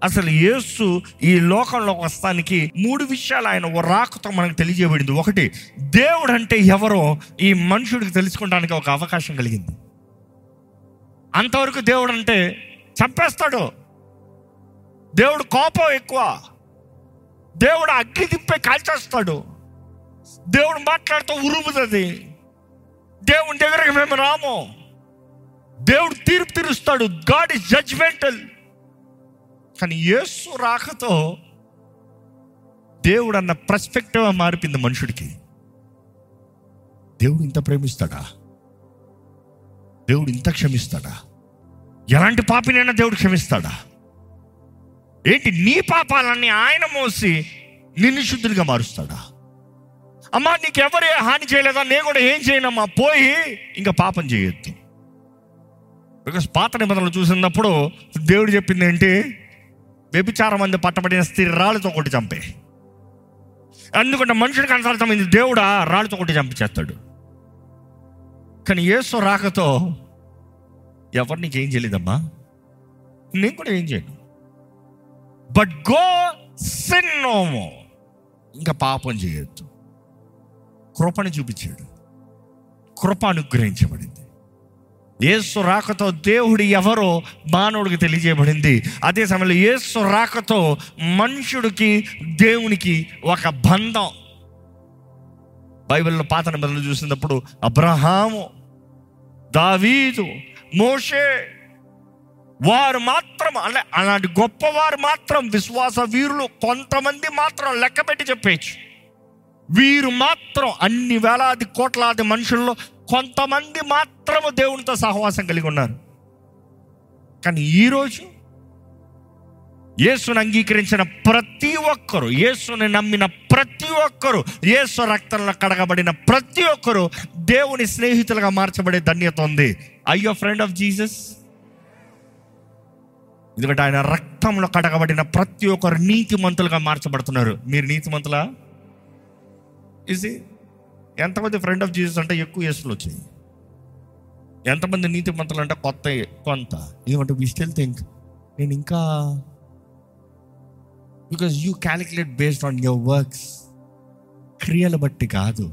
అసలు యేసు ఈ లోకంలోకి వస్తానికి మూడు విషయాలు ఆయన ఓ రాకతో మనకు తెలియజేయబడింది ఒకటి దేవుడు అంటే ఎవరో ఈ మనుషుడికి తెలుసుకోవడానికి ఒక అవకాశం కలిగింది అంతవరకు దేవుడు అంటే చంపేస్తాడు దేవుడు కోపం ఎక్కువ దేవుడు అగ్గి తిప్పే కాల్చేస్తాడు దేవుడు మాట్లాడుతూ ఉరుముతుంది దేవుని దగ్గరకు మేము రాము దేవుడు తీర్పు తీరుస్తాడు గాడ్ ఇస్ జడ్జ్మెంటల్ కానీ యేసు రాకతో దేవుడు అన్న పర్స్పెక్టివ్ మారిపోయింది మనుషుడికి దేవుడు ఇంత ప్రేమిస్తాడా దేవుడు ఇంత క్షమిస్తాడా ఎలాంటి పాపినైనా దేవుడు క్షమిస్తాడా ఏంటి నీ పాపాలన్నీ ఆయన మోసి నిన్ను శుద్ధులుగా మారుస్తాడా అమ్మా నీకెవరు ఏ హాని చేయలేదా నేను కూడా ఏం చేయనమ్మా పోయి ఇంకా పాపం చేయొద్దు బికాస్ పాత నిబంధనలు చూసినప్పుడు దేవుడు చెప్పింది ఏంటి వ్యభిచారం మంది పట్టబడిన స్త్రీ రాళ్ళతో కొట్టి చంపే ఎందుకంటే మనుషుడికి అర్థమైంది దేవుడా రాళ్ళతో కొట్టి చంపించేస్తాడు కానీ యేసు రాకతో ఎవరు నీకు ఏం చేయలేదమ్మా నేను కూడా ఏం చేయను బట్ గో సిన్ నోమో ఇంకా పాపం చేయొద్దు కృపను చూపించాడు కృప అనుగ్రహించబడింది యేసు రాకతో దేవుడు ఎవరో మానవుడికి తెలియజేయబడింది అదే సమయంలో యేసు రాకతో మనుషుడికి దేవునికి ఒక బంధం బైబిల్లో పాత నిబంధనలు చూసినప్పుడు అబ్రహాము దావీదు మోషే వారు మాత్రం అలా అలాంటి గొప్పవారు మాత్రం విశ్వాస వీరులు కొంతమంది మాత్రం లెక్క పెట్టి చెప్పేయచ్చు వీరు మాత్రం అన్ని వేలాది కోట్లాది మనుషుల్లో కొంతమంది మాత్రము దేవునితో సహవాసం కలిగి ఉన్నారు కానీ ఈరోజు యేసును అంగీకరించిన ప్రతి ఒక్కరు యేసుని నమ్మిన ప్రతి ఒక్కరు యేసు రక్తంలో కడగబడిన ప్రతి ఒక్కరు దేవుని స్నేహితులుగా మార్చబడే ధన్యత ఉంది అయ్యో ఫ్రెండ్ ఆఫ్ జీసస్ ఎందుకంటే ఆయన రక్తంలో కడగబడిన ప్రతి ఒక్కరు నీతిమంతులుగా మార్చబడుతున్నారు మీరు నీతిమంతులా ఇది ఎంతమంది ఫ్రెండ్ ఆఫ్ జీసస్ అంటే ఎక్కువ యేసులు వచ్చాయి ఎంతమంది నీతిమంతులు అంటే కొత్త కొంత ఎందుకంటే వి స్టిల్ థింక్ నేను ఇంకా because you calculate based on your works క్రియలు బట్టి కాదు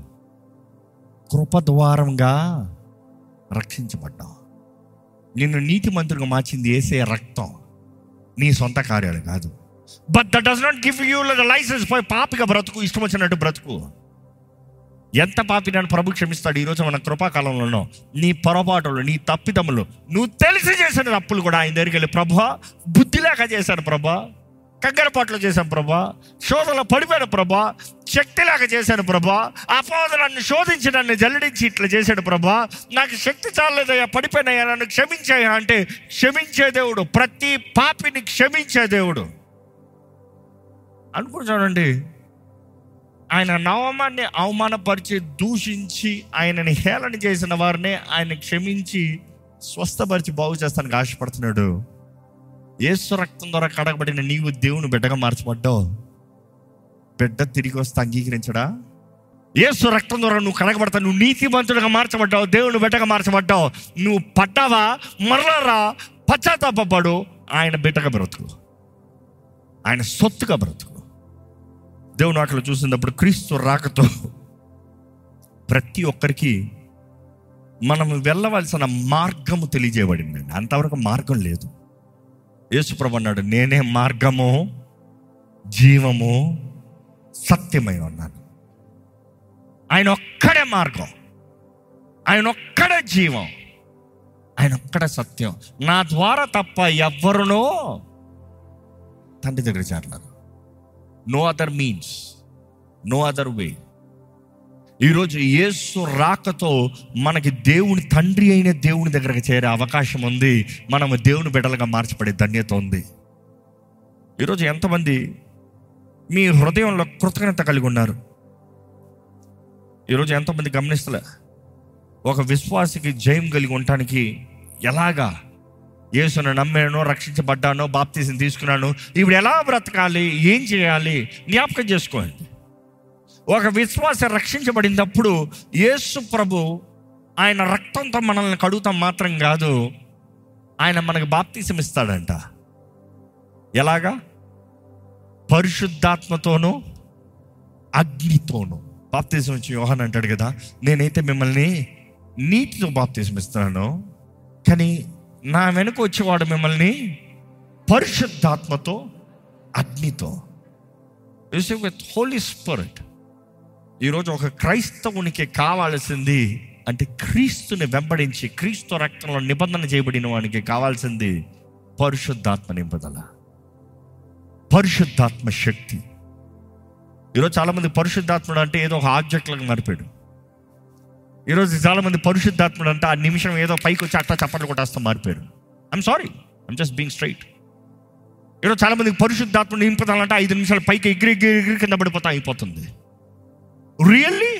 కృప ద్వారంగా రక్షించబడ్డావు నిన్ను నీతిమంతుడిగా మార్చింది వేసే రక్తం నీ సొంత కార్యాలు కాదు but that does not give you licence పోయి పాపిగా బ్రతుకు ఇష్టం వచ్చినట్టు బ్రతుకు ఎంత పాపి నన్ను ప్రభు క్షమిస్తాడు ఈరోజు మన కృపాకాలంలో నీ పొరపాటులు నీ తప్పిదములు నువ్వు తెలిసి చేసిన తప్పులు కూడా ఆయన దగ్గరికి వెళ్ళి ప్రభా బుద్ధి లేక చేశాను ప్రభా కంగరపాట్లు చేశాను ప్రభా శోధనలో పడిపోయాను ప్రభా శక్తి లేక చేశాను ప్రభా అపవాద నన్ను శోధించి నన్ను జల్లడించి ఇట్లా చేశాడు ప్రభా నాకు శక్తి చాలేదయ్యా పడిపోయినాయా నన్ను క్షమించాయా అంటే క్షమించే దేవుడు ప్రతి పాపిని క్షమించే దేవుడు అనుకుని చూడండి ఆయన నవమాన్ని అవమానపరిచి దూషించి ఆయనని హేళన చేసిన వారిని ఆయన క్షమించి స్వస్థపరిచి బాగు చేస్తానికి ఆశపడుతున్నాడు ఏసు రక్తం ద్వారా కడగబడిన నీవు దేవుని బిడ్డగా మార్చబడ్డావు బిడ్డ తిరిగి వస్తే అంగీకరించడా ఏసు రక్తం ద్వారా నువ్వు కడగబడతావు నువ్వు నీతిమంతుడిగా మార్చబడ్డావు దేవుని బిడ్డగా మార్చబడ్డావు నువ్వు పడ్డావా మరలరా పశ్చాత్తాపడు ఆయన బిడ్డగా బ్రతుకు ఆయన సొత్తుగా బ్రతుకు దేవుని వాటిలో చూసినప్పుడు క్రీస్తు రాకతో ప్రతి ఒక్కరికి మనం వెళ్ళవలసిన మార్గము తెలియజేయబడిందండి అంతవరకు మార్గం లేదు యేసుప్రభు అన్నాడు నేనే మార్గము జీవము సత్యమై ఉన్నాను ఆయన ఒక్కడే మార్గం ఆయన ఒక్కడే జీవం ఆయన ఒక్కడే సత్యం నా ద్వారా తప్ప ఎవ్వరునో తండ్రి దగ్గర చేరలేరు no other means no other way ఈరోజు యేసు రాకతో మనకి దేవుని తండ్రి అయిన దేవుని దగ్గరకు చేరే అవకాశం ఉంది మనము దేవుని బిడ్డలుగా మార్చబడే ధన్యత ఉంది ఈరోజు ఎంతమంది మీ హృదయంలో కృతజ్ఞత కలిగి ఉన్నారు ఈరోజు ఎంతమంది గమనిస్తలే ఒక విశ్వాసికి జయం కలిగి ఉండటానికి ఎలాగా యేసును నమ్మాను రక్షించబడ్డాను బాప్తీసం తీసుకున్నాను ఇప్పుడు ఎలా బ్రతకాలి ఏం చేయాలి జ్ఞాపకం చేసుకోండి ఒక విశ్వాస రక్షించబడినప్పుడు యేసు ప్రభు ఆయన రక్తంతో మనల్ని కడుగుతాం మాత్రం కాదు ఆయన మనకు బాప్తీసం ఇస్తాడంట ఎలాగా పరిశుద్ధాత్మతోనూ అగ్నితోనూ బాప్తీసం వచ్చి యోహాన్ అంటాడు కదా నేనైతే మిమ్మల్ని నీటితో బాప్తీసం ఇస్తున్నాను కానీ నా వెనుక వచ్చేవాడు మిమ్మల్ని పరిశుద్ధాత్మతో అగ్నితో విత్ హోలీ స్పిరిట్ ఈరోజు ఒక క్రైస్తవునికి కావాల్సింది అంటే క్రీస్తుని వెంబడించి క్రీస్తు రక్తంలో నిబంధన చేయబడిన వానికి కావాల్సింది పరిశుద్ధాత్మ నింపుదల పరిశుద్ధాత్మ శక్తి ఈరోజు చాలామంది పరిశుద్ధాత్ముడు అంటే ఏదో ఒక ఆబ్జెక్ట్లకు మారిపోయాడు ఈరోజు చాలామంది పరిశుద్ధాత్ముడు అంటే ఆ నిమిషం ఏదో పైకి వచ్చి అట్టా చప్పట్లు కొట్టేస్తా మారిపోయారు I'm sorry I'm just being straight ఈరోజు చాలామందికి పరిశుద్ధాత్ముడు నింపుతానంటే ఐదు నిమిషాలు పైకి ఎగిరి ఎగిరి ఎగిరి కింద పడిపోతా అయిపోతుంది రియల్లీ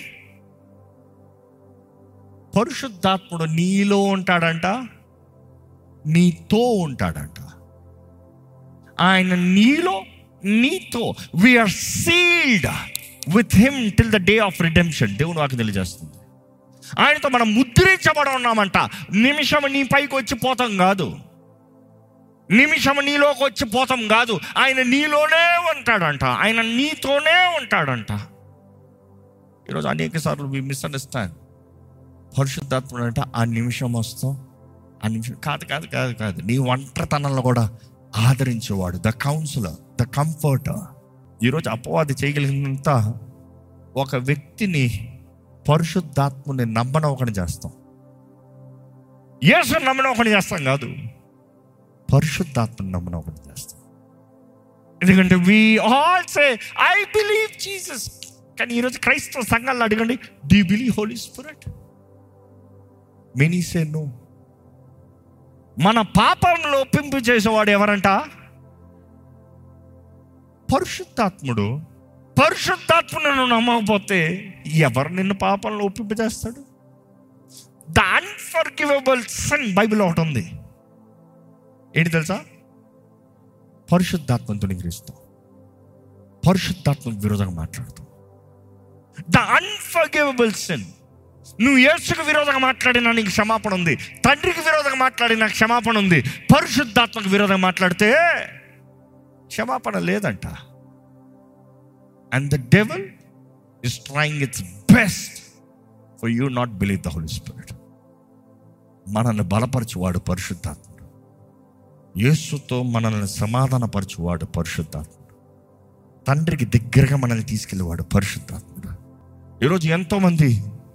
పరిశుద్ధాత్ముడు నీలో ఉంటాడంట నీతో ఉంటాడంట ఆయన నీలో నీతో we're sealed with him till the day of redemption దేవుడు నాకు తెలియజేస్తుంది ఆయనతో మనం ముద్రించబడి ఉన్నామంట నిమిషం నీ పైకి వచ్చి పోతాం కాదు నిమిషం నీలోకి వచ్చి పోతాం కాదు ఆయన నీలోనే ఉంటాడంట ఆయన నీతోనే ఉంటాడంట ఈరోజు అనేక సార్లు వి మిస్అండర్స్టాండ్ పరిశుద్ధాత్ముడు అంటే ఆ నిమిషం వస్తాం ఆ నిమిషం కాదు కాదు కాదు కాదు నీ ఒంటరితనంలో కూడా ఆదరించేవాడు ద కౌన్సిలర్ ద కంఫర్టర్ ఈరోజు అపవాది చేయగలిగినంత ఒక వ్యక్తిని పరిశుద్ధాత్ముని నమ్మనొకని చేస్తాం యేసు నమ్మనొకని చేస్తాం కాదు పరిశుద్ధాత్మని నమ్మనొకని చేస్తాం ఎందుకంటే we all say I believe Jesus కానీ ఈరోజు క్రైస్తవ సంఘాలను అడగండి do believe Holy Spirit many say no మన పాపంలో ఒప్పింపు చేసేవాడు ఎవరంట పరిశుద్ధాత్ముడు పరిశుద్ధాత్మును నమ్మకపోతే ఎవరు నిన్ను పాపంలో ఒప్పింపు చేస్తాడు ద అన్ఫర్గివబుల్ సన్ బైబిల్ ఒకటి ఉంది ఏంటి తెలుసా పరిశుద్ధాత్మతో నిగ్రహిస్తాం పరిశుద్ధాత్మకు విరోధంగా మాట్లాడుతాం ద అన్ఫర్గివబుల్ సిన్ నువ్వు యేసుకు విరోధంగా మాట్లాడినా నీకు క్షమాపణ ఉంది తండ్రికి విరోధంగా మాట్లాడినా క్షమాపణ ఉంది పరిశుద్ధాత్మకు విరోధంగా మాట్లాడితే క్షమాపణ లేదంట and the devil is trying its best for you not believe the Holi Spirit మనల్ని బలపరచువాడు పరిశుద్ధాత్ముడు యేసుతో మనల్ని సమాధానపరచువాడు పరిశుద్ధాత్ముడు తండ్రికి దగ్గరగా మనల్ని తీసుకెళ్ళేవాడు పరిశుద్ధాత్ముడు ఈరోజు ఎంతోమంది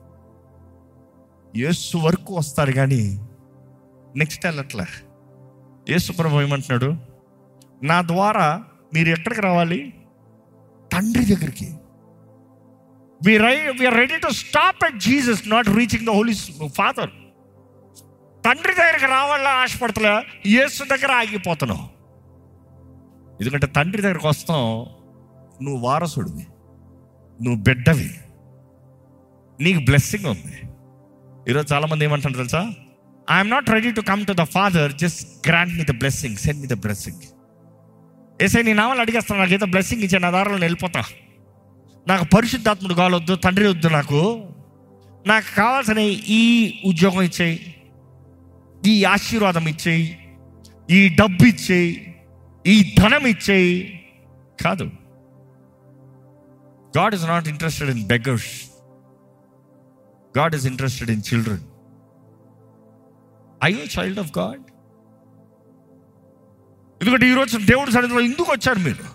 యేసు వరకు వస్తారు కానీ నెక్స్ట్ వెళ్ళట్లే యేసు ప్రభు ఏమంటున్నాడు నా ద్వారా మీరు ఎక్కడికి రావాలి తండ్రి దగ్గరికి we're we're ready to stop at Jesus not reaching the holy father తండ్రి దగ్గరికి రావాలని ఆశపడతలే యేసు దగ్గర ఆగిపోతున్నావు ఎందుకంటే తండ్రి దగ్గరకు వస్తాం నువ్వు వారసుడివి నువ్వు బిడ్డవి నీకు బ్లెస్సింగ్ ఉంది ఈరోజు చాలామంది ఏమంటారు తెలుసా I'm not ready to come to the father just grant me the blessing send me the blessing ఏసై నీ నామాలు అడిగేస్తాను నాకు ఏదో బ్లెస్సింగ్ ఇచ్చే నా దారిలో నేను వెళ్ళిపోతా నాకు పరిశుద్ధాత్ముడు కావాలొద్దు తండ్రి వద్దు నాకు నాకు కావాల్సిన ఈ ఉద్యోగం ఇచ్చేయి ఈ ఆశీర్వాదం ఇచ్చేయి ఈ డబ్బు ఇచ్చేయి ఈ ధనం ఇచ్చేయి కాదు God is not interested in beggars God is interested in children I you child of God ఎందుకంటే ఈరోజు దేవుడి సన్నిధిలో ఎందుకు వచ్చారు మీరు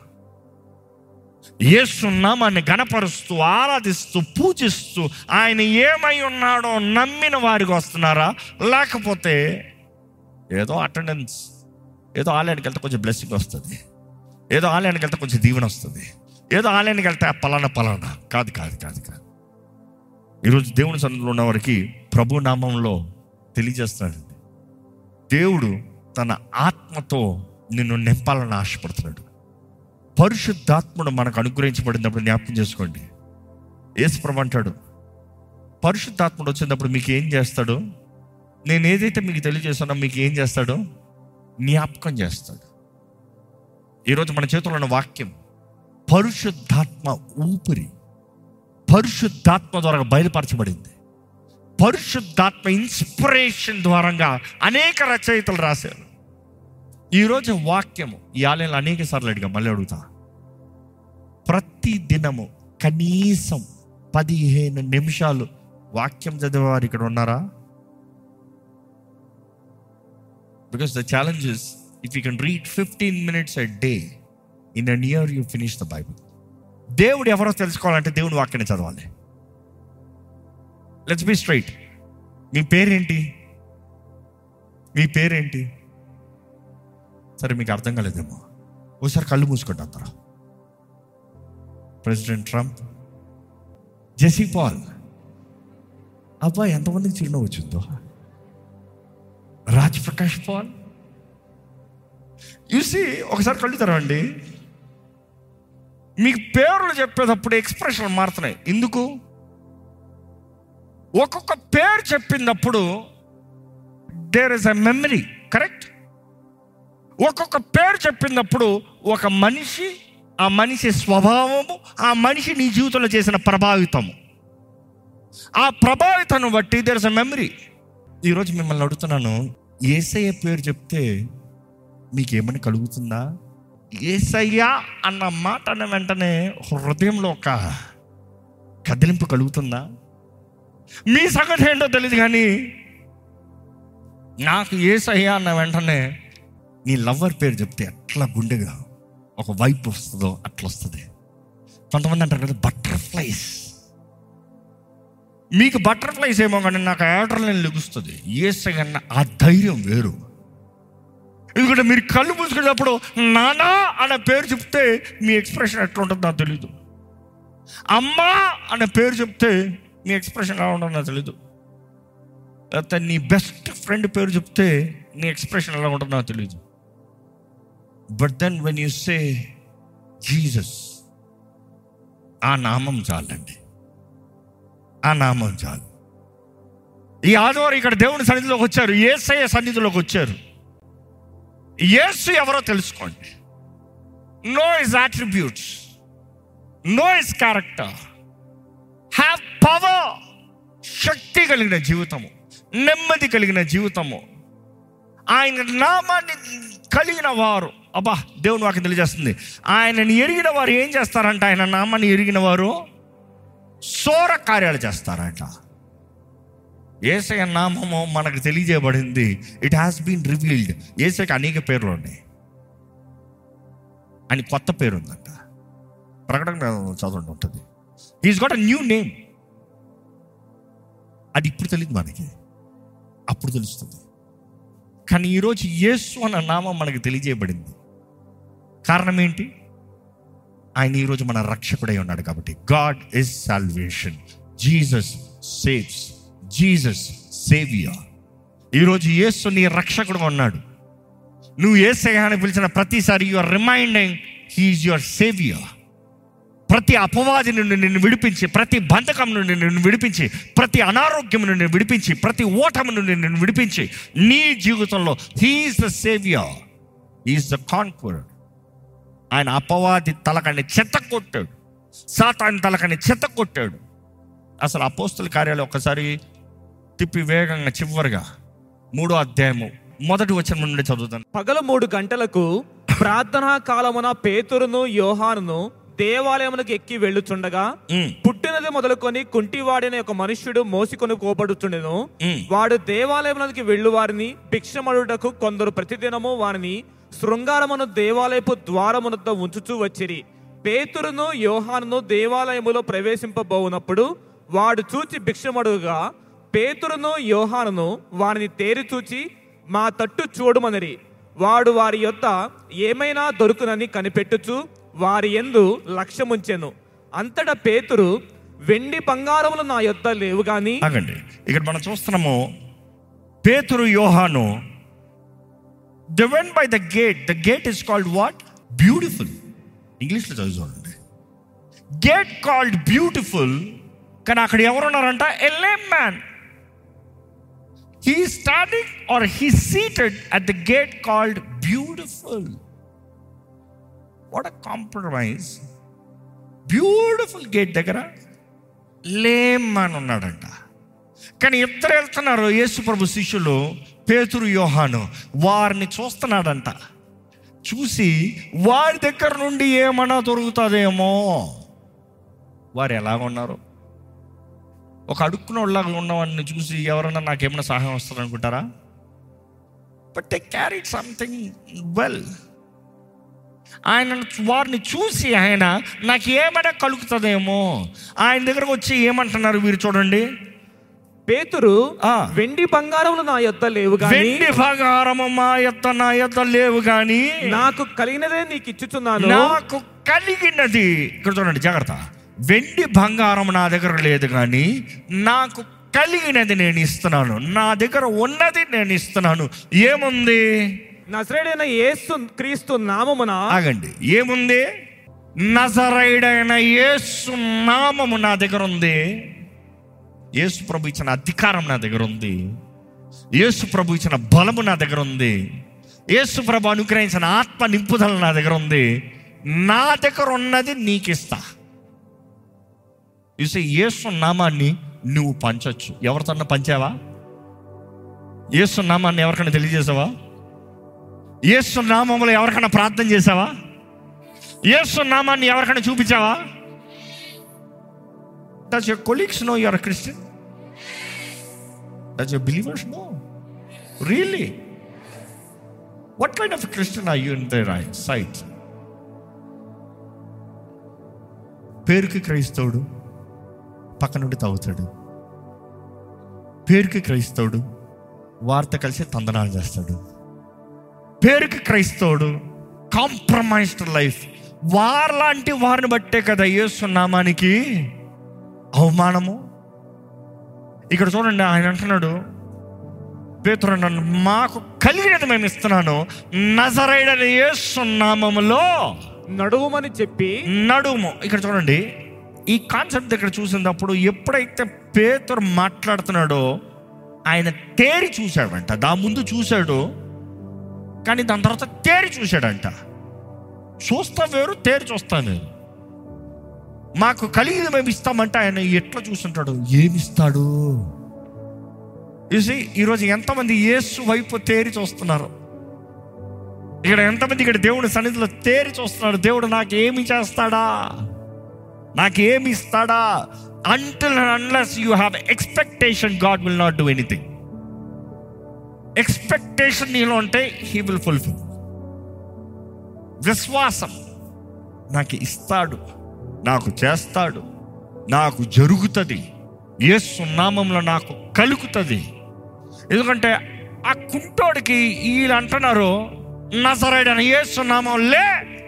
యేసు నామాన్ని గణపరుస్తూ ఆరాధిస్తూ పూజిస్తూ ఆయన ఏమై ఉన్నాడో నమ్మిన వారికి వస్తున్నారా లేకపోతే ఏదో అటెండెన్స్ ఏదో ఆలయానికి వెళ్తే కొంచెం బ్లెస్సింగ్ వస్తుంది ఏదో ఆలయానికి వెళ్తే కొంచెం దీవెన వస్తుంది ఏదో ఆలయానికి వెళ్తే పలానా పలానా కాదు కాదు కాదు కాదు ఈరోజు దేవుని సన్నిధిలో ఉన్న వారికి ప్రభు నామంలో తెలియజేస్తున్నాడు దేవుడు తన ఆత్మతో నిన్ను నింపాలని ఆశపడుతున్నాడు పరిశుద్ధాత్ముడు మనకు అనుగ్రహించబడినప్పుడు జ్ఞాపకం చేసుకోండి యేసుప్రభు అంటాడు పరిశుద్ధాత్ముడు వచ్చినప్పుడు మీకు ఏం చేస్తాడు నేను ఏదైతే మీకు తెలియజేస్తానో మీకు ఏం చేస్తాడో జ్ఞాపకం చేస్తాడు ఈరోజు మన చేతిలో ఉన్న వాక్యం పరిశుద్ధాత్మ ఊపిరి పరిశుద్ధాత్మ ద్వారా బయలుపరచబడింది పరిశుద్ధాత్మ ఇన్స్పిరేషన్ ద్వారంగా అనేక రచయితలు రాశారు ఈరోజు వాక్యము ఈ ఆలయంలో అనేక సార్లు అడిగా మళ్ళీ అడుగుతా ప్రతి దినము కనీసం పదిహేను నిమిషాలు వాక్యం చదివేవారు ఇక్కడ ఉన్నారా because the challenge is if you can read fifteen minutes a day in an year you finish the Bible దేవుడు ఎవరో తెలుసుకోవాలంటే దేవుని వాక్యాన్ని చదవాలి లెట్స్ బి స్ట్రైట్ మీ పేరేంటి మీ పేరేంటి సరే మీకు అర్థం కాలేదేమో ఒకసారి కళ్ళు మూసుకుంటా అందరూ ప్రెసిడెంట్ ట్రంప్ జెసీ పాల్ అబ్బా ఎంతమందికి చిరునవ్వు వచ్చిందో రాజ్ ప్రకాష్ పాల్ చూసి ఒకసారి కళ్ళు తెరవండి మీకు పేర్లు చెప్పేటప్పుడు ఎక్స్ప్రెషన్ మారుతున్నాయి ఎందుకు ఒక్కొక్క పేరు చెప్పినప్పుడు there is a memory correct ఒక్కొక్క పేరు చెప్పినప్పుడు ఒక మనిషి ఆ మనిషి స్వభావము ఆ మనిషి నీ జీవితంలో చేసిన ప్రభావితము ఆ ప్రభావితాన్ని బట్టి దేర్ ఇస్ అ మెమరీ ఈరోజు మిమ్మల్ని అడుగుతున్నాను ఏసయ్య పేరు చెప్తే మీకు ఏమని కలుగుతుందా ఏసయ్యా అన్న మాట అన్న వెంటనే హృదయంలో ఒక కదిలింపు కలుగుతుందా మీ సంగతి ఏంటో తెలియదు కానీ నాకు ఏసయ్యా అన్న వెంటనే నీ లవ్వర్ పేరు చెప్తే అట్లా గుండెగా ఒక వైపు వస్తుందో అట్లా వస్తుంది కొంతమంది అంటారు కదా బటర్ఫ్లైస్ మీకు బటర్ఫ్లైస్ ఏమో కానీ నాకు ఆర్డర్లను లెగుస్తుంది ఏసగన్న ఆ ధైర్యం వేరు ఎందుకంటే మీరు కళ్ళు మూసుకునేటప్పుడు నానా అనే పేరు చెప్తే మీ ఎక్స్ప్రెషన్ ఎట్లా ఉంటుందో నాకు తెలీదు అమ్మా అనే పేరు చెప్తే మీ ఎక్స్ప్రెషన్ ఎలా ఉంటుందో నాకు తెలీదు లేకపోతే నీ బెస్ట్ ఫ్రెండ్ పేరు చెప్తే నీ ఎక్స్ప్రెషన్ ఎలా ఉంటుందో నాకు తెలియదు but then when you say Jesus ఆ నామం చాలండి ఆ నామం చాలు ఈ ఆదివారం ఇక్కడ దేవుని సన్నిధిలోకి వచ్చారు ఏసయ్య సన్నిధిలోకి వచ్చారు యేసు ఎవరో తెలుసుకోండి know his attributes know his character have power శక్తి కలిగిన జీవితము నెమ్మది కలిగిన జీవితము ఆయన నామాన్ని కలిగిన వారు అబ్బా దేవుని వాకి తెలియజేస్తుంది ఆయనని ఎరిగిన వారు ఏం చేస్తారంట ఆయన నామాన్ని ఎరిగిన వారు సోర కార్యాలు చేస్తారంట ఏసయ నామము మనకు తెలియజేయబడింది ఇట్ హ్యాస్ బీన్ రివీల్డ్ ఏసైకి అనేక పేర్లు ఉన్నాయి అని కొత్త పేరు ఉందంట ప్రకటన చదవండి ఉంటుంది is got a new name అది ఇప్పుడు తెలియదు మనకి అప్పుడు తెలుస్తుంది కానీ ఈరోజు యేసు అన్న నామం మనకు తెలియజేయబడింది కారణం ఏంటి ఆయన ఈరోజు మన రక్షకుడై ఉన్నాడు కాబట్టి God is salvation Jesus saves Jesus saviour ఈరోజు యేసు నీ రక్షకుడుగా ఉన్నాడు నువ్వు ఏసయ్య అని పిలిచిన ప్రతిసారి you are reminding he is your saviour ప్రతి అపవాది నుండి నిన్ను విడిపించి ప్రతి బంధకం నుండి నిన్ను విడిపించి ప్రతి అనారోగ్యం నుండి విడిపించి ప్రతి ఓటమి నుండి నిన్ను విడిపించి నీ జీవితంలో he is the saviour is the conquer ఆయన అపవాది తలకని చెత్త కొట్టాడు సాతాని తలకని చెత్త కొట్టాడు అసలు అపోస్తుల కార్యాలు ఒకసారి తిప్పి వేగంగా చివరిగా మూడో అధ్యాయము మొదటి వచనం నుండి చదువుతాను పగలు మూడు గంటలకు ప్రార్థనా కాలమున పేతురును యోహానును దేవాలయమునకు ఎక్కి వెళ్ళుచుండగా ఉమ్, పుట్టినది మొదలుకొని కుంటివాడిన ఒక మనుష్యుడు మోసికొని కోపడుచుండెను ఉమ్. వాడు దేవాలయమునకు వెళ్ళు వారిని భిక్షమడుటకు కొందరు ప్రతిదినము వారిని శృంగారమును దేవాలయపు ద్వారమునద్ద ఉంచుచూ వచ్చిరి పేతురును యోహానును దేవాలయములో ప్రవేశింపబోనప్పుడు వాడు చూచి భిక్షమడుగా పేతురును యోహానును వారిని తేరి చూచి మా తట్టు చూడమనిరి వాడు వారి యొద్ద ఏమైనా దొరుకునని కనిపెట్టుచు వారి యందు లక్ష్యముంచెను అంతటా పేతురు వెండి బంగారములు నా యొద్ద లేవు గాని ఆగండి ఇక్కడ మనం చూస్తున్నాము Pethuru Yohanu the went by the gate the gate is called what beautiful ఇంగ్లీష్లో చదువు చూడండి గేట్ కాల్డ్ బ్యూటిఫుల్ కానీ అక్కడ ఎవరున్నారంట a lame man he standing or he seated at the gate called beautiful what a compromise beautiful gate దగ్గర lame అని ఉన్నాడంట కానీ ఇద్దరు వెళ్తున్నారు యేసు ప్రభు శిష్యులు పేతురు యోహాను వారిని చూస్తున్నాడంట చూసి వారి దగ్గర నుండి ఏమన్నా దొరుకుతుందేమో వారు ఎలాగ ఉన్నారు ఒక అడుక్కున వాళ్ళలాగా ఉన్నవాడిని చూసి ఎవరన్నా నాకేమైనా సహాయం వస్తుంది అనుకుంటారా but they carry something well ఆయన వారిని చూసి ఆయన నాకు ఏమైనా కలుగుతుందేమో ఆయన దగ్గరకు వచ్చి ఏమంటున్నారు వీరు చూడండి పేతురు ఆ. వెండి బంగారములు నా యొద్ద లేవు గాని వెండి బంగారము మా యొక్క నా యొక్క లేవు కానీ నాకు కలిగినదే నీకు ఇచ్చుచున్నాను నాకు కలిగినది ఇక్కడ చూడండి జాగ్రత్త వెండి బంగారం నా దగ్గర లేదు కానీ నాకు కలిగినది నేను ఇస్తున్నాను నా దగ్గర ఉన్నది నేను ఇస్తున్నాను ఏముంది నజరేడైన యేసు క్రీస్తు నామమున ఆగండి ఏముంది నజరైడైన యేసు నామము నా దగ్గర ఉంది యేసు ప్రభు ఇచ్చిన అధికారం నా దగ్గర ఉంది యేసు ప్రభు ఇచ్చిన బలము నా దగ్గర ఉంది యేసు ప్రభు అనుగ్రహించిన ఆత్మ నింపుదల నా దగ్గర ఉంది నా దగ్గర ఉన్నది నీకు ఇస్తా చూసి యేసు నామాన్ని నువ్వు పంచొచ్చు ఎవరితోన్నా పంచావా యేసు నామాన్ని ఎవరికైనా తెలియజేసావా యేసు నామంలో ఎవరికైనా ప్రార్థన చేసావా యేసు నామాన్ని ఎవరికైనా చూపించావా does your colleagues know your Christian does your believers know really what kind of Christian are you in their sight పేరుకి క్రైస్తవుడు పక్క నుండి తాగుతాడు పేరుకి క్రైస్తవుడు వార్త కలిసి తందనాలు చేస్తాడు పేరుకి క్రైస్తవుడు కాంప్రమైజ్డ్ లైఫ్ వారిలాంటి వారిని బట్టే కదా యేసు నామానికి అవమానము ఇక్కడ చూడండి ఆయన అంటున్నాడు పేతురు నన్ను మాకు కలిగినది మేము ఇస్తున్నాను నజరైడని యేసు నామములో నడువుమని చెప్పి నడుము ఇక్కడ చూడండి ఈ కాన్సెప్ట్ ఇక్కడ చూసినప్పుడు ఎప్పుడైతే పేతురు మాట్లాడుతున్నాడో ఆయన తేరి చూశాడంట దా ముందు చూశాడు కానీ దాని తర్వాత తేరి చూశాడంట చూస్తా వేరు తేరి చూస్తా వేరు మాకు కలిగింది మేము ఇస్తామంటే ఆయన ఎట్లా చూస్తుంటాడు ఏమిస్తాడు చూసి ఈరోజు ఎంతమంది యేసు వైపు తేరి చూస్తున్నారు ఇక్కడ ఎంతమంది ఇక్కడ దేవుడి సన్నిధిలో తేరి చూస్తున్నారు దేవుడు నాకు ఏమి చేస్తాడా నాకేమి ఇస్తాడా until unless you have expectation God will not do anything expectation నీలో ఉంటే హీ విల్ ఫుల్ఫిల్ విశ్వాసం నాకు ఇస్తాడు నాకు చేస్తాడు నాకు జరుగుతుంది యేసు నామంలో నాకు కలుగుతుంది ఎందుకంటే ఆ కుంటోడికి వీళ్ళు అంటున్నారు నజరైడని యేసు నామం లే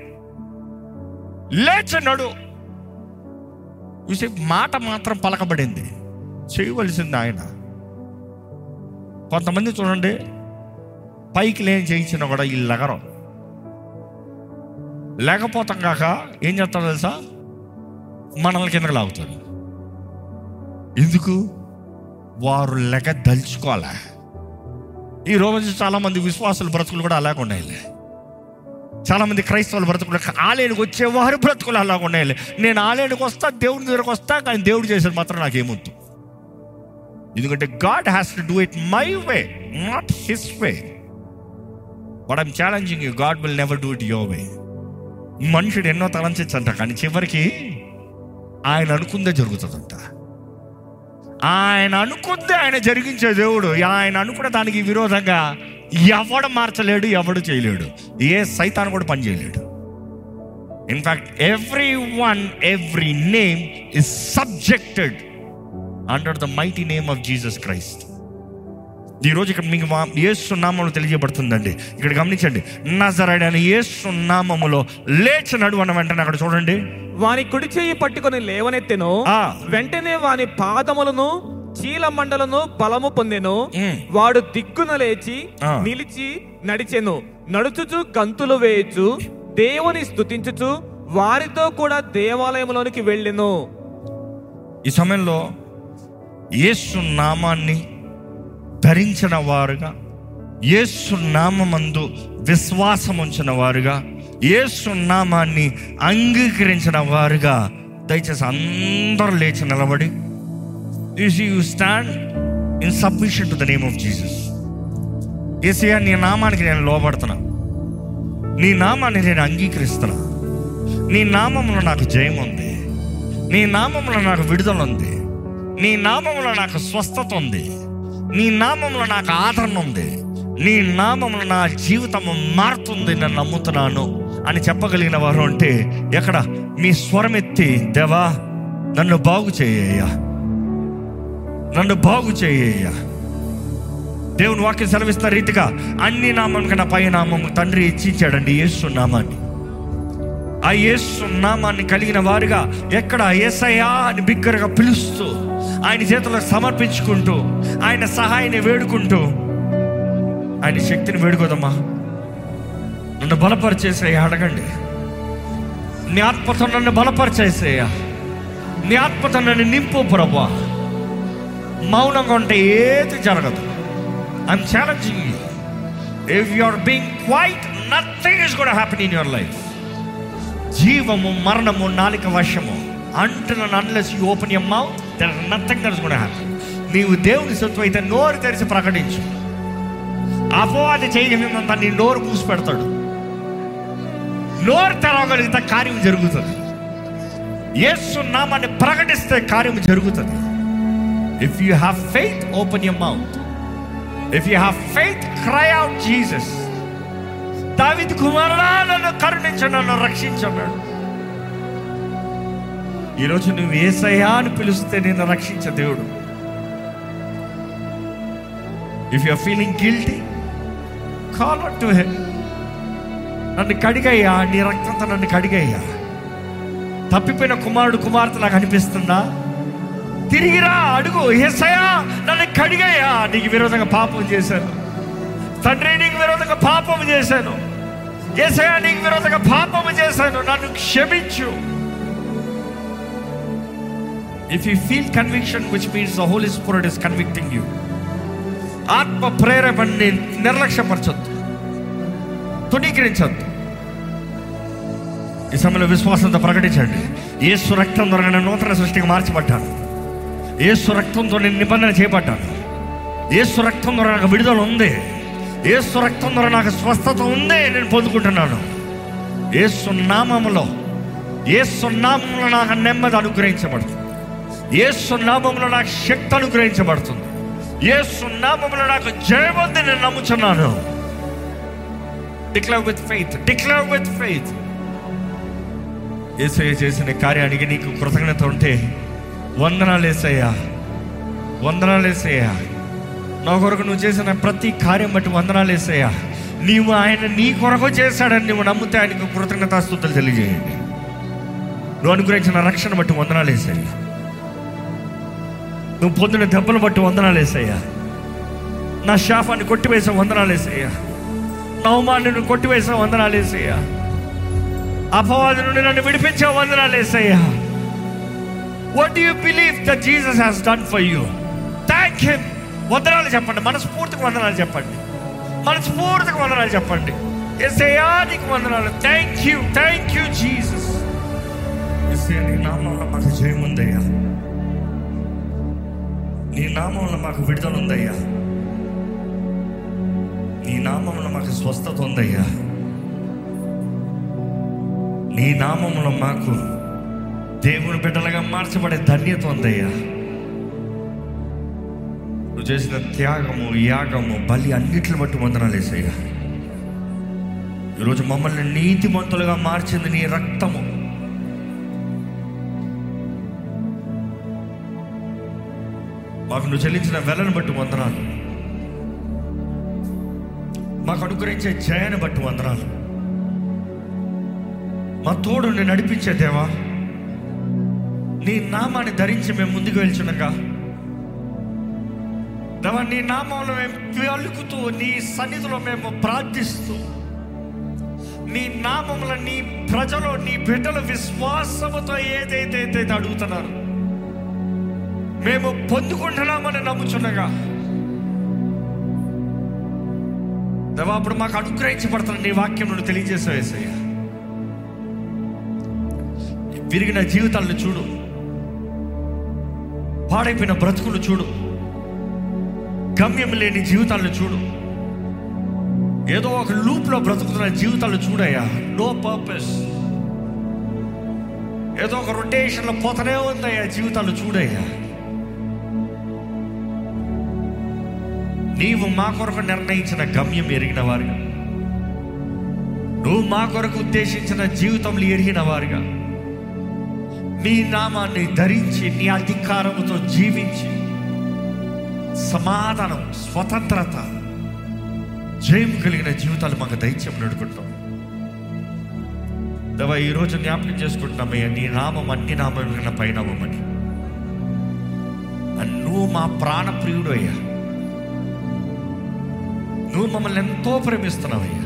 లేచినడు చూసి మాట మాత్రం పలకబడింది చేయవలసింది ఆయన కొంతమంది చూడండి పైకి లేని చేయించిన కూడా వీళ్ళు లగరం లేకపోతాం కాక ఏం చేస్తారు తెలుసా మనల్ని కిందకి లాగుతారు ఎందుకు వారు లెగ దలుచుకోవాలా ఈ రోజు చాలా మంది విశ్వాసుల బ్రతుకులు కూడా అలాగ ఉన్నాయి చాలా మంది క్రైస్తవుల బ్రతుకులు ఆలయానికి వచ్చేవారు బ్రతుకులు అలాగ ఉన్నాయి నేను ఆలయానికి వస్తా దేవుడి దగ్గరకు వస్తా కానీ దేవుడు చేసేది మాత్రం నాకేమొద్దు ఎందుకంటే God has to do it my way not his way but I'm challenging you God will never do it your way మనుషుడు ఎన్నో తలంచంట కానీ చివరికి ఆయన అనుకుందే జరుగుతుందంట ఆయన అనుకుందే ఆయన జరిగించే దేవుడు ఆయన అనుకున్న దానికి విరోధంగా ఎవడు మార్చలేడు ఎవడు చేయలేడు ఏ సైతాన్ కూడా పని చేయలేడు in fact every one every name is subjected under the mighty name of Jesus Christ ఈరోజు ఇక్కడ మీకు మా యేసు నామంలో తెలియజేయబడుతుందండి ఇక్కడ గమనించండి నజరైడ్ అని యేసు నామములో లేచినడు అన్న వెంటనే అక్కడ చూడండి వాని కుడి చెయ్యి పట్టుకొని లేవనెత్తెను ఆ. వెంటనే వాని పాదములను చీల మండలను బలము పొందెను ఉమ్. వాడు దిక్కున లేచి ఆ. నిలిచి నడిచెను నడుచుచు గంతులు వేయచ్చు దేవుని స్తుతించుచు వారితో కూడా దేవాలయంలోనికి వెళ్ళెను ఈ సమయంలో యేసు నామాన్ని ధరించిన వారుగా యేసు నామందు విశ్వాసం ఉంచిన వారుగా యేసు నామాన్ని అంగీకరించిన వారుగా దయచేసి అందరూ లేచి నిలబడి you stand in submission to the name of Jesus Yesayya నీ నామానికి నేను లోబడుతున్నా నీ నామాన్ని నేను అంగీకరిస్తున్నా నీ నామంలో నాకు జయం ఉంది నీ నామంలో నాకు విడుదల ఉంది నీ నామంలో నాకు స్వస్థత ఉంది నీ నామంలో నాకు ఆదరణ ఉంది నీ నామంలో నా జీవితం మారుతుంది నేను నమ్ముతున్నాను అని చెప్పగలిగిన వారు అంటే ఎక్కడ మీ స్వరం ఎత్తి దేవా నన్ను బాగు చేయ్యా నన్ను బాగు చేయ్యా దేవుని వాక్యం సెలవిస్తున్న రీతిగా అన్ని నామం కన్నా పై నామం తండ్రి ఇచ్చించాడండి యేసు నామాన్ని ఆ యేసు నామాన్ని కలిగిన వారుగా ఎక్కడ ఏసయ్యా అని బిగ్గరగా పిలుస్తూ ఆయన చేతుల్లో సమర్పించుకుంటూ ఆయన సహాయాన్ని వేడుకుంటూ ఆయన శక్తిని వేడుకోదమ్మా నన్ను బలపరిచేసేయ అడగండి నీ ఆత్మతో నన్ను బలపరిచేసేయ నీ ఆత్మతో నన్ను నింపు ప్రభా మౌనంగా ఉంటే ఏది జరగదు I'm challenging you if you are being quiet nothing is కూడా హ్యాపీ ఇన్ యువర్ లైఫ్ జీవము మరణము నాలిక వశము అంటున్న unless you open your mouth there nothing there is కూడా హ్యాపీ నీవు దేవుని సొత్తు అయితే నోరు తెరిచి ప్రకటించు అపవాది చేయగలిగినంత నీ నోరు మూసి పెడతాడు నోరు తెరవగలిగితే కార్యం జరుగుతుంది యేసు నామాన్ని ప్రకటిస్తే కార్యం జరుగుతుంది if you have faith open your mouth if you have faith cry out Jesus దావిద్ కుమారుడా నన్ను కరుణించు నన్ను రక్షించన్నాడు ఈరోజు నువ్వు ఏసయ్యా అని పిలిస్తే నేను రక్షించే దేవుడు if you feeling guilty call to him నన్ను కడిగయ్యా నీ రక్తంతో నన్ను కడిగయ్యా తప్పిపోయిన కుమారుడు కుమార్తె నాకు అనిపిస్తుందా తిరిగిరా అడుగు ఏసయ్యా నన్ను కడిగయ్యా నీకు విరోధంగా పాపం చేశాను తండ్రి నీకు విరోధంగా పాపం చేశాను ఏసయ్యా నీకు విరోధంగా పాపం చేశాను నన్ను క్షమించు if you feel conviction which means the Holi spirit is convicting you ఆత్మ ప్రేరేపణని నిర్లక్ష్యపరచొద్దు తుణీకరించొద్దు ఈ సమయంలో విశ్వాసంతో ప్రకటించండి ఏసు రక్తం ద్వారా నేను నూతన సృష్టికి మార్చబడ్డాను ఏసు రక్తంతో నేను నిబంధన చేపట్టాను ఏసు రక్తం ద్వారా నాకు విడుదల ఉంది ఏసు రక్తం ద్వారా నాకు స్వస్థత ఉంది నేను పొందుకుంటున్నాను ఏసు నామములో ఏసు నామంలో నాకు నెమ్మది అనుగ్రహించబడుతుంది ఏసు నామంలో నాకు శక్తి అనుగ్రహించబడుతుంది ఏసు నామంలో నాకు జయమంది నేను నమ్ముచున్నాను declare with faith declare with faith Yesayya చేసిన కార్యానికి నీకు కృతజ్ఞత ఉంటే వందనాలు ఏసయ్యా వందనాలు ఏసయ్యా నా కొరకు నువ్వు చేసిన ప్రతి కార్యం బట్టి వందనాలు వేసయ్యా నీవు ఆయన నీ కొరకు చేశాడని నువ్వు నమ్మితే ఆయనకు కృతజ్ఞతాస్తుతులు తెలియజేయండి నువ్వు అనుగ్రహించిన రక్షణ బట్టి వందనాలు వేసయ్యా నువ్వు పొందిన దెబ్బలు బట్టి వందనాలు వేసయ్యా నా శాపాన్ని కొట్టివేసే వందనాలు వేసయ్యా నా అవమాన్ని కొట్టివేసే వందనాలు వేసయ్యా అపవాది నుండి నన్ను విడిపించే వందనాలు వేసయ్యా what you believe that Jesus has done for you thank him వందనాలు చెప్పండి మనస్ఫూర్తికి వందనాలు చెప్పండి మనస్ఫూర్తికి వందనాలు చెప్పండి ఎస్ఐయా నీకు వందనాలు thank you thank you Jesus ఎస్ఐ నీ నామంలో మాకు జయం ఉందయ్యా నీ నామంలో మాకు విడుదల ఉందయ్యా నీ నామంలో మాకు స్వస్థత ఉందయ్యా నీ నామంలో మాకు దేవుని బిడ్డలుగా మార్చబడే ధన్యత ఉందయ్యా నువ్వు చేసిన త్యాగము యాగము బలి అన్నిటిని బట్టి వందనాలు వేసయ్యా ఈరోజు మమ్మల్ని నీతిమంతులుగా మార్చింది నీ రక్తము మాకు నువ్వు చెల్లించిన వెలను బట్టి వందనాలు మాకు అనుగ్రహించే జయాన్ని బట్టి వందనాలు మా తోడు నేను నడిపించే దేవా నీ నామాన్ని ధరించి మేము ముందుకు వెళ్చుండగా దేవా నీ నామంలో మేము పలుకుతూ నీ సన్నిధిలో మేము ప్రార్థిస్తూ నీ నామంలో నీ ప్రజలు నీ బిడ్డలు విశ్వాసముతో ఏదైతే ఏదైతే అడుగుతున్నారు మేము పొందుకుంటున్నామని నమ్ముచున్నగా దేవా అప్పుడు మాకు అనుగ్రహించబడుతున్న నీ వాక్యం నుండి తెలియజేసావు యేసయ్య విరిగిన జీవితాలను చూడు పాడైపోయిన బ్రతుకులు చూడు గమ్యం లేని జీవితాలను చూడు ఏదో ఒక లూప్లో బ్రతుకుతున్న జీవితాలు చూడయ్యా నో పర్పస్ ఏదో ఒక రొటేషన్లో పోతనే ఉందయ్యా జీవితాలు చూడయ్యా నీవు మా కొరకు నిర్ణయించిన గమ్యం ఎరిగిన వారుగా నువ్వు మా కొరకు ఉద్దేశించిన జీవితంలో ఎరిగిన వారుగా నీ నామాన్ని ధరించి నీ అధికారముతో జీవించి సమాధానం స్వతంత్రత జయం కలిగిన జీవితాలు మాకు దైత్యం నడుకుంటాం దేవా ఈరోజు జ్ఞాపకం చేసుకుంటున్నామయ్యా నీ నామం అన్ని నామముల పైన అవ్వమని నువ్వు మా ప్రాణ ప్రియుడు అయ్యా నువ్వు మమ్మల్ని ఎంతో ప్రేమిస్తున్నావయ్యా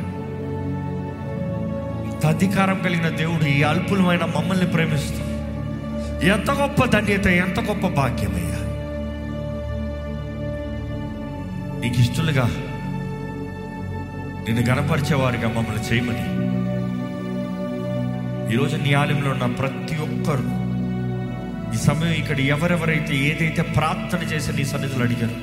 ఇంత అధికారం కలిగిన దేవుడు ఈ అల్పులమైన మమ్మల్ని ప్రేమిస్తూ ఎంత గొప్ప ధన్యత ఎంత గొప్ప భాగ్యమయ్యా నీకు ఇష్టలుగా నిన్ను గణపరిచేవారిగా మమ్మల్ని చేయమని ఈరోజు నీ ఆలయంలో ఉన్న ప్రతి ఒక్కరు ఈ సమయం ఇక్కడ ఎవరెవరైతే ఏదైతే ప్రార్థన చేసి నీ సన్నిధులు అడిగారు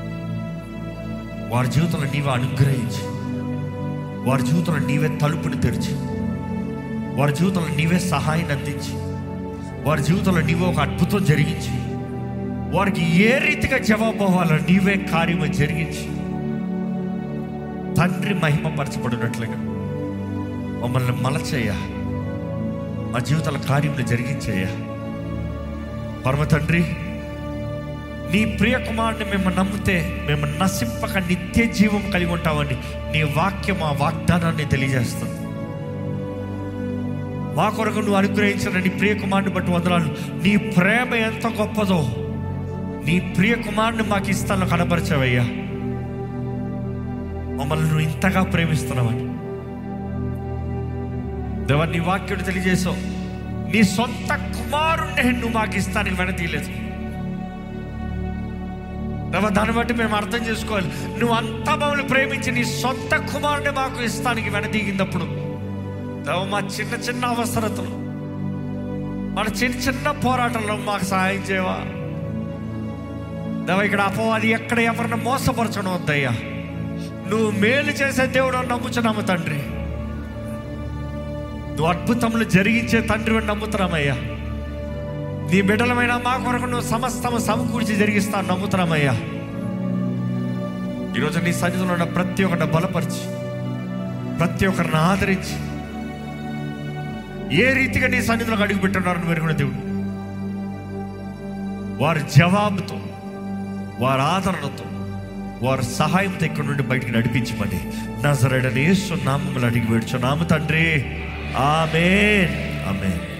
వారి జీవితంలో నీవే అనుగ్రహించి వారి జీవితంలో నీవే తలుపుని తెరిచి వారి జీవితంలో నీవే సహాయాన్ని అందించి వారి జీవితంలో నీవే ఒక అద్భుతం జరిగించి వారికి ఏ రీతిగా జవాబు అవ్వాలో నీవే కార్యము జరిగించి తండ్రి మహిమపరచబడినట్లుగా మమ్మల్ని మలచేయ మా జీవితాల కార్యములు జరిగించేయ పరమ తండ్రి నీ ప్రియ కుమారుని మేము నమ్మితే మేము నశింపక నిత్య జీవం కలిగి ఉంటామని నీ వాక్యం ఆ వాగ్దానాన్ని తెలియజేస్తుంది మా కొరకు నువ్వు అనుగ్రహించిన నీ ప్రియ కుమారుని బట్టి వందనాలు నీ ప్రేమ ఎంత గొప్పదో నీ ప్రియ కుమారుని మాకు ఇస్తాను కనపరచవయ్యా మమ్మల్ని నువ్వు ఇంతగా ప్రేమిస్తున్నావని దేవా నీ వాక్యుడు తెలియజేసావు నీ సొంత కుమారుణ్ణి నువ్వు మాకు ఇస్తానికి వెనతీయలేదు దేవా దాన్ని బట్టి మేము అర్థం చేసుకోవాలి నువ్వు అంత మమ్మల్ని ప్రేమించి నీ సొంత కుమారుని మాకు ఇస్తానికి వెనదీగినప్పుడు దేవ మా చిన్న చిన్న అవసరతలు మన చిన్న చిన్న పోరాటంలో మాకు సహాయం చేయవా దేవ ఇక్కడ అపవాది ఎక్కడ ఎవరిని మోసపరచడం వద్దయ్యా నువ్వు మేలు చేసే దేవుడు అని నమ్ముచున్నాము తండ్రి నువ్వు అద్భుతములు జరిగించే తండ్రి అని నమ్ముతున్నామయ్యా నీ బిడ్డలమైన మా కొరకు నువ్వు సమస్తము సమకూర్చి జరిగిస్తాను నమ్ముతున్నామయ్యా ఈరోజు నీ సన్నిధిలో ఉన్న ప్రతి ఒక్కరిని బలపరిచి ప్రతి ఒక్కరిని ఆదరించి ఏ రీతిగా నీ సన్నిధిలోకి అడుగు పెట్టున్నారని మెరుగున దేవుడు వారి జవాబుతో వారి ఆదరణతో వారి సహాయంతో ఇక్కడ నుండి బయటికి నడిపించమని నజరడని నామములు అడిగి పెడుచున్నాము తండ్రి ఆమె ఆమె